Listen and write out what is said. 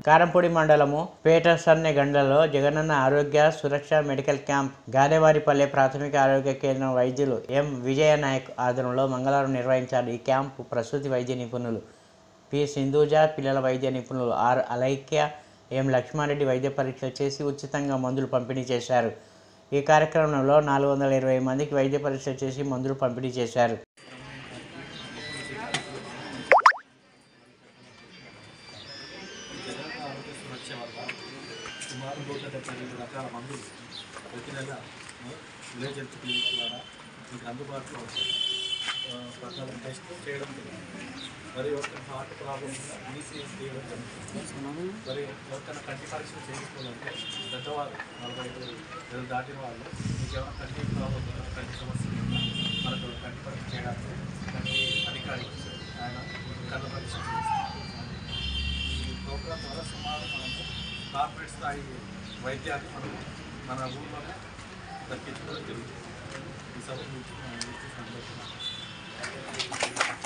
కారంపూడి మండలము పేటసన్నెగండ్లలో జగనన్న ఆరోగ్య సురక్ష medical camp గాదెవారిపల్లె ప్రాథమిక ఆరోగ్య కేంద్రం వైద్యులు ఎం విజయ నాయక్ ఆధ్వర్యంలో మంగళవారం నిర్వహించారు ఈ క్యాంపు ప్రసూతి వైద్య నిపుణులు పి సింధూజ పిల్లల వైద్య నిపుణులు ఆర్ అలైక్య ఎం లక్ష్మారెడ్డి వైద్య పరీక్షలు చేసి ఉచితంగా మందులు పంపిణీ చేశారు ఈ కార్యక్రమంలో నాలుగు వందల ఇరవై మందికి వైద్య పరీక్షలు చేసి మందులు పంపిణీ చేశారు జగన్ ఆరోగ్య సురక్ష వల్ల సుమారు నూట డెబ్బై ఐదు రకాల మందులు ప్రతి నెల ఆ, విలేజ్ హెల్త్ క్లినిక్ ద్వారా మీకు అందుబాటులో ఆ, ప్రకారం టెస్ట్ చేయడం జరుగుతుంది మరి ఒక హార్ట్ ప్రాబ్లం ఈసీఎస్ చేయడం జరుగుతుంది మరి ఎవరికైనా కంటి పరీక్షలు చేయించుకోవాలంటే పెద్దవారు నలభై ఐదు ఏళ్ళు దాటిన వాళ్ళు మీకు ఏమైనా కంటి ప్రాబ్లం ఉన్నా, కంటి సమస్య ఉన్నా మనకు కంటి పరీక్ష చేయడానికి కంటి అధికారి వస్తారు. ఆయన కళ్ళ పరీక్ష చేస్తారు ఈ ప్రోగ్రాం ద్వారా సుమారు మనము కార్పొరేట్ స్థాయి వైద్యాన్ని మనం మన ఊళ్ళోనే దక్కించుకోవడం జరుగుతుంది ఈ సభ